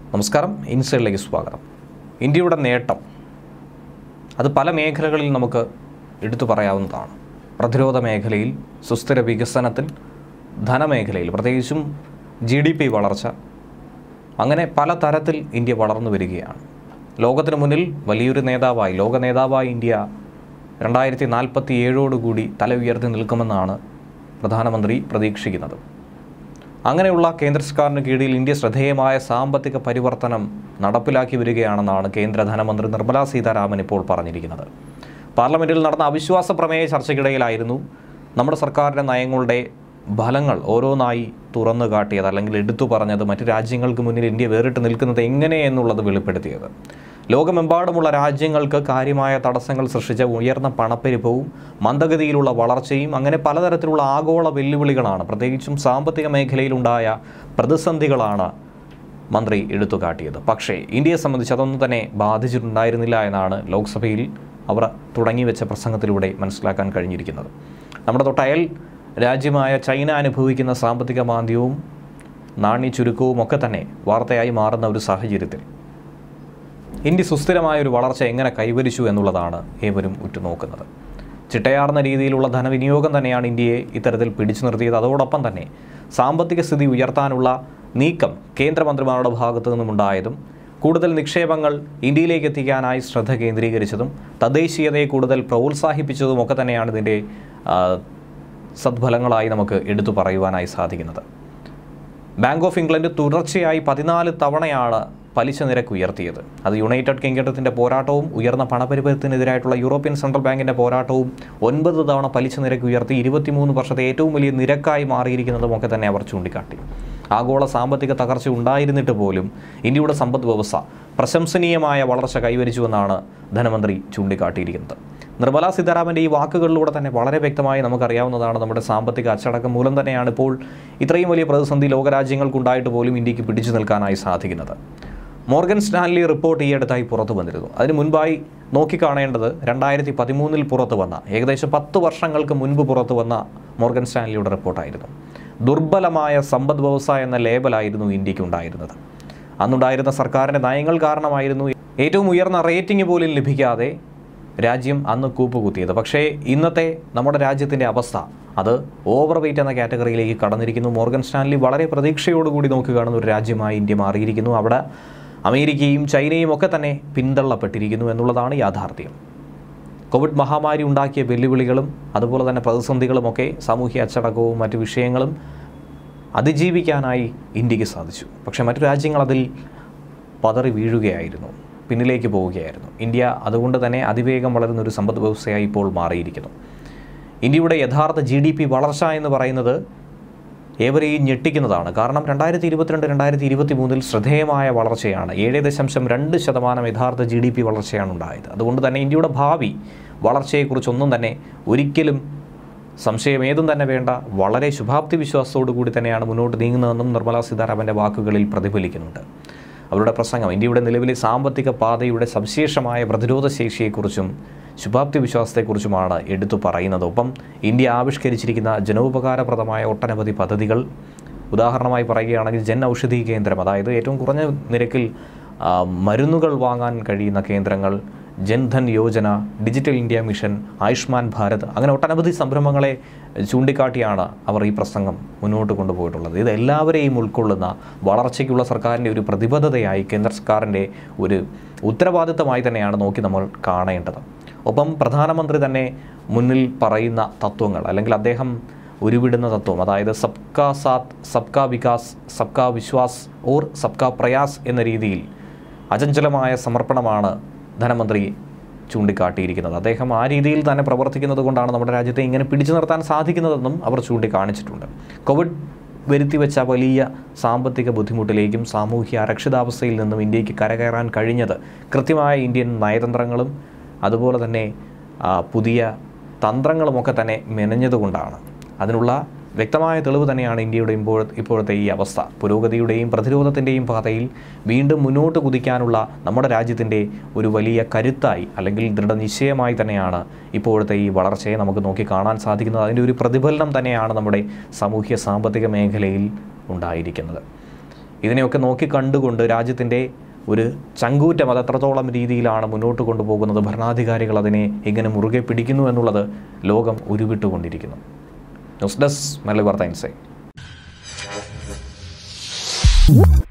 നമസ്കാരം ഇൻസൈഡിലേക്ക് സ്വാഗതം ഇന്ത്യയുടെ നേട്ടം അത് പല മേഖലകളിൽ നമുക്ക് എടുത്തു പറയാവുന്നതാണ് പ്രതിരോധ മേഖലയിൽ സുസ്ഥിര വികസനത്തിൽ ധനമേഖലയിൽ പ്രത്യേകിച്ചും ജി ഡി പി വളർച്ച അങ്ങനെ പല തരത്തിൽ ഇന്ത്യ വളർന്നു വരികയാണ് ലോകത്തിന് മുന്നിൽ വലിയൊരു നേതാവായി ലോക നേതാവായി ഇന്ത്യ രണ്ടായിരത്തി നാൽപ്പത്തി ഏഴോടുകൂടി തല ഉയർത്തി നിൽക്കുമെന്നാണ് പ്രധാനമന്ത്രി പ്രതീക്ഷിക്കുന്നത് അങ്ങനെയുള്ള കേന്ദ്ര സർക്കാരിന് കീഴിൽ ഇന്ത്യ ശ്രദ്ധേയമായ സാമ്പത്തിക പരിവർത്തനം നടപ്പിലാക്കി വരികയാണെന്നാണ് കേന്ദ്ര ധനമന്ത്രി നിർമ്മലാ സീതാരാമൻ ഇപ്പോൾ പറഞ്ഞിരിക്കുന്നത് പാർലമെന്റിൽ നടന്ന അവിശ്വാസ പ്രമേയ ചർച്ചയ്ക്കിടയിലായിരുന്നു നമ്മുടെ സർക്കാരിൻ്റെ നയങ്ങളുടെ ഫലങ്ങൾ ഓരോന്നായി തുറന്നു കാട്ടിയത് അല്ലെങ്കിൽ എടുത്തു പറഞ്ഞത് മറ്റ് രാജ്യങ്ങൾക്ക് മുന്നിൽ ഇന്ത്യ വേറിട്ട് നിൽക്കുന്നത് എങ്ങനെ എന്നുള്ളത് വെളിപ്പെടുത്തിയത് ലോകമെമ്പാടുമുള്ള രാജ്യങ്ങൾക്ക് കാര്യമായ തടസ്സങ്ങൾ സൃഷ്ടിച്ച ഉയർന്ന പണപ്പെരുപ്പവും മന്ദഗതിയിലുള്ള വളർച്ചയും അങ്ങനെ പലതരത്തിലുള്ള ആഗോള വെല്ലുവിളികളാണ് പ്രത്യേകിച്ചും സാമ്പത്തിക മേഖലയിലുണ്ടായ പ്രതിസന്ധികളാണ് മന്ത്രി എടുത്തുകാട്ടിയത് പക്ഷേ ഇന്ത്യയെ സംബന്ധിച്ച് അതൊന്നും തന്നെ ബാധിച്ചിട്ടുണ്ടായിരുന്നില്ല എന്നാണ് ലോക്സഭയിൽ അവർ തുടങ്ങിവെച്ച പ്രസംഗത്തിലൂടെ മനസ്സിലാക്കാൻ കഴിഞ്ഞിരിക്കുന്നത് നമ്മുടെ തൊട്ടയൽ രാജ്യമായ ചൈന അനുഭവിക്കുന്ന സാമ്പത്തിക മാന്ദ്യവും നാണ്യ ചുരുക്കവും ഒക്കെ തന്നെ വാർത്തയായി മാറുന്ന ഒരു സാഹചര്യത്തിൽ ഇന്ത്യ സുസ്ഥിരമായ ഒരു വളർച്ച എങ്ങനെ കൈവരിച്ചു എന്നുള്ളതാണ് ഏവരും ഉറ്റുനോക്കുന്നത് ചിട്ടയാർന്ന രീതിയിലുള്ള ധനവിനിയോഗം തന്നെയാണ് ഇന്ത്യയെ ഇത്തരത്തിൽ പിടിച്ചു നിർത്തിയത് അതോടൊപ്പം തന്നെ സാമ്പത്തിക സ്ഥിതി ഉയർത്താനുള്ള നീക്കം കേന്ദ്രമന്ത്രിമാരുടെ ഭാഗത്തു നിന്നുമുണ്ടായതും കൂടുതൽ നിക്ഷേപങ്ങൾ ഇന്ത്യയിലേക്ക് എത്തിക്കാനായി ശ്രദ്ധ കേന്ദ്രീകരിച്ചതും തദ്ദേശീയതയെ കൂടുതൽ പ്രോത്സാഹിപ്പിച്ചതും ഒക്കെ തന്നെയാണ് ഇതിൻ്റെ ആ, സദ്ഫലങ്ങളായി നമുക്ക് എടുത്തു പറയുവാനായി സാധിക്കുന്നത് ബാങ്ക് ഓഫ് ഇംഗ്ലണ്ട് തുടർച്ചയായി പതിനാല് തവണയാണ് പലിശ നിരക്ക് ഉയർത്തിയത് അത് യുണൈറ്റഡ് കിങ്ഡത്തിൻ്റെ പോരാട്ടവും ഉയർന്ന പണപ്പെരുപ്പത്തിനെതിരായിട്ടുള്ള യൂറോപ്യൻ സെൻട്രൽ ബാങ്കിൻ്റെ പോരാട്ടവും ഒൻപത് തവണ പലിശ നിരക്ക് ഉയർത്തി ഇരുപത്തിമൂന്ന് വർഷത്തെ ഏറ്റവും വലിയ നിരക്കായി മാറിയിരിക്കുന്നതും ഒക്കെ തന്നെ അവർ ചൂണ്ടിക്കാട്ടി ആഗോള സാമ്പത്തിക തകർച്ച ഉണ്ടായിരുന്നിട്ട് പോലും ഇന്ത്യയുടെ സമ്പദ് വ്യവസ്ഥ പ്രശംസനീയമായ വളർച്ച കൈവരിച്ചുവെന്നാണ് ധനമന്ത്രി ചൂണ്ടിക്കാട്ടിയിരിക്കുന്നത് നിർമ്മലാ സീതാരാമൻ്റെ ഈ വാക്കുകളിലൂടെ തന്നെ വളരെ വ്യക്തമായി നമുക്കറിയാവുന്നതാണ് നമ്മുടെ സാമ്പത്തിക അച്ചടക്കം മൂലം തന്നെയാണ് ഇപ്പോൾ ഇത്രയും വലിയ പ്രതിസന്ധി ലോകരാജ്യങ്ങൾക്കുണ്ടായിട്ട് പോലും ഇന്ത്യക്ക് പിടിച്ചു നിൽക്കാനായി സാധിക്കുന്നത് മോർഗൻ സ്റ്റാൻലി റിപ്പോർട്ട് ഈ അടുത്തായി പുറത്തു വന്നിരുന്നു അതിന് മുൻപായി നോക്കിക്കാണേണ്ടത് രണ്ടായിരത്തി പതിമൂന്നിൽ പുറത്തു വന്ന ഏകദേശം പത്ത് വർഷങ്ങൾക്ക് മുൻപ് പുറത്തു വന്ന മോർഗൻ സ്റ്റാൻലിയുടെ റിപ്പോർട്ടായിരുന്നു ദുർബലമായ സമ്പദ് വ്യവസ്ഥ എന്ന ലേബലായിരുന്നു ഇന്ത്യക്ക് ഉണ്ടായിരുന്നത് അന്നുണ്ടായിരുന്ന സർക്കാരിൻ്റെ നയങ്ങൾ കാരണമായിരുന്നു ഏറ്റവും ഉയർന്ന റേറ്റിംഗ് പോലും ലഭിക്കാതെ രാജ്യം അന്ന് കൂപ്പുകുത്തിയത് പക്ഷേ ഇന്നത്തെ നമ്മുടെ രാജ്യത്തിൻ്റെ അവസ്ഥ അത് ഓവർ വെയിറ്റ് എന്ന കാറ്റഗറിയിലേക്ക് കടന്നിരിക്കുന്നു മോർഗൻ സ്റ്റാൻലി വളരെ പ്രതീക്ഷയോടുകൂടി നോക്കി കാണുന്ന ഒരു രാജ്യമായി ഇന്ത്യ മാറിയിരിക്കുന്നു അവിടെ അമേരിക്കയും ചൈനയും ഒക്കെ തന്നെ പിന്തള്ളപ്പെട്ടിരിക്കുന്നു എന്നുള്ളതാണ് യാഥാർത്ഥ്യം കോവിഡ് മഹാമാരി ഉണ്ടാക്കിയ വെല്ലുവിളികളും അതുപോലെ തന്നെ പ്രതിസന്ധികളുമൊക്കെ സാമൂഹ്യ അച്ചടക്കവും മറ്റു വിഷയങ്ങളും അതിജീവിക്കാനായി ഇന്ത്യക്ക് സാധിച്ചു പക്ഷേ മറ്റു രാജ്യങ്ങൾ അതിൽ പതറി വീഴുകയായിരുന്നു പിന്നിലേക്ക് പോവുകയായിരുന്നു ഇന്ത്യ അതുകൊണ്ട് തന്നെ അതിവേഗം വളരുന്ന ഒരു സമ്പദ് വ്യവസ്ഥയായി ഇപ്പോൾ മാറിയിരിക്കുന്നു ഇന്ത്യയുടെ യഥാർത്ഥ ജി ഡി പി വളർച്ച എന്ന് പറയുന്നത് ഏവരെയും ഞെട്ടിക്കുന്നതാണ് കാരണം രണ്ടായിരത്തി ഇരുപത്തിരണ്ട് രണ്ടായിരത്തി ഇരുപത്തി മൂന്നിൽ ശ്രദ്ധേയമായ വളർച്ചയാണ് ഏഴ് ദശാംശം രണ്ട് ശതമാനം യഥാർത്ഥ ജി ഡി പി വളർച്ചയാണ് ഉണ്ടായത് അതുകൊണ്ട് തന്നെ ഇന്ത്യയുടെ ഭാവി വളർച്ചയെക്കുറിച്ചൊന്നും തന്നെ ഒരിക്കലും സംശയം ഏതും തന്നെ വേണ്ട വളരെ ശുഭാപ്തി വിശ്വാസത്തോടു കൂടി തന്നെയാണ് മുന്നോട്ട് നീങ്ങുന്നതെന്നും നിർമ്മലാ സീതാരാമൻ്റെ വാക്കുകളിൽ പ്രതിഫലിക്കുന്നുണ്ട് അവരുടെ പ്രസംഗം ഇന്ത്യയുടെ നിലവിലെ സാമ്പത്തിക പാതയുടെ സവിശേഷമായ പ്രതിരോധ ശേഷിയെക്കുറിച്ചും ശുഭാപ്തി വിശ്വാസത്തെക്കുറിച്ചുമാണ് എടുത്തു പറയുന്നത് ഒപ്പം ഇന്ത്യ ആവിഷ്കരിച്ചിരിക്കുന്ന ജനോപകാരപ്രദമായ ഒട്ടനവധി പദ്ധതികൾ ഉദാഹരണമായി പറയുകയാണെങ്കിൽ ജൻ ഔഷധി കേന്ദ്രം അതായത് ഏറ്റവും കുറഞ്ഞ നിരക്കിൽ ആ, മരുന്നുകൾ വാങ്ങാൻ കഴിയുന്ന കേന്ദ്രങ്ങൾ Jan Dhan Yojana digital India mission Ayushman Bharat അങ്ങനെ ഒട്ടനവധി സംരംഭങ്ങളെ ചൂണ്ടിക്കാട്ടിയാണ് അവർ ഈ പ്രസംഗം മുന്നോട്ട് കൊണ്ടുപോയിട്ടുള്ളത് ഇത് എല്ലാവരെയും ഉൾക്കൊള്ളുന്ന വളർച്ചയ്ക്കുള്ള സർക്കാരിൻ്റെ ഒരു പ്രതിബദ്ധതയായി കേന്ദ്ര സർക്കാരിൻ്റെ ഒരു ഉത്തരവാദിത്തമായി തന്നെയാണ് നോക്കി നമ്മൾ കാണേണ്ടത് ഒപ്പം പ്രധാനമന്ത്രി തന്നെ മുന്നിൽ പറയുന്ന തത്വങ്ങൾ അല്ലെങ്കിൽ അദ്ദേഹം ഉരുവിടുന്ന തത്വം അതായത് സബ്കാ സാത്ത് സബ്കാ വികാസ് സബ്കാ വിശ്വാസ് ഓർ സബ്കാ പ്രയാസ് എന്ന രീതിയിൽ അചഞ്ചലമായ സമർപ്പണമാണ് ധനമന്ത്രി ചൂണ്ടിക്കാട്ടിയിരിക്കുന്നത് അദ്ദേഹം ആ രീതിയിൽ തന്നെ പ്രവർത്തിക്കുന്നത് കൊണ്ടാണ് നമ്മുടെ രാജ്യത്തെ ഇങ്ങനെ പിടിച്ചു നിർത്താൻ സാധിക്കുന്നതെന്നും അവർ ചൂണ്ടിക്കാണിച്ചിട്ടുണ്ട് കോവിഡ് വരുത്തിവെച്ച വലിയ സാമ്പത്തിക ബുദ്ധിമുട്ടിലേക്കും സാമൂഹ്യ അരക്ഷിതാവസ്ഥയിൽ നിന്നും ഇന്ത്യക്ക് കരകയറാൻ കഴിഞ്ഞത് കൃത്യമായ ഇന്ത്യൻ നയതന്ത്രങ്ങളും അതുപോലെ തന്നെ ആ, പുതിയ തന്ത്രങ്ങളുമൊക്കെ തന്നെ മെനഞ്ഞതുകൊണ്ടാണ് അതിനുള്ള വ്യക്തമായ തെളിവ് തന്നെയാണ് ഇന്ത്യയുടെ ഇപ്പോൾ ഇപ്പോഴത്തെ ഈ അവസ്ഥ പുരോഗതിയുടെയും പ്രതിരോധത്തിൻ്റെയും പാതയിൽ വീണ്ടും മുന്നോട്ട് കുതിക്കാനുള്ള നമ്മുടെ രാജ്യത്തിൻ്റെ ഒരു വലിയ കരുത്തായി അല്ലെങ്കിൽ ദൃഢനിശ്ചയമായി തന്നെയാണ് ഇപ്പോഴത്തെ ഈ വളർച്ചയെ നമുക്ക് നോക്കി കാണാൻ സാധിക്കുന്നത് അതിൻ്റെ ഒരു പ്രതിഫലനം തന്നെയാണ് നമ്മുടെ സാമൂഹ്യ സാമ്പത്തിക മേഖലയിൽ ഉണ്ടായിരിക്കുന്നത് ഇതിനെയൊക്കെ നോക്കി കണ്ടുകൊണ്ട് രാജ്യത്തിൻ്റെ ഒരു ചങ്കൂറ്റം അത് എത്രത്തോളം രീതിയിലാണ് മുന്നോട്ട് കൊണ്ടുപോകുന്നത് ഭരണാധികാരികൾ അതിനെ എങ്ങനെ മുറുകെ പിടിക്കുന്നു എന്നുള്ളത് ലോകം ഉരുവിട്ടുകൊണ്ടിരിക്കുന്നു ന്യൂസ് ഡെസ്ക് മലബാർ ടൈംസേ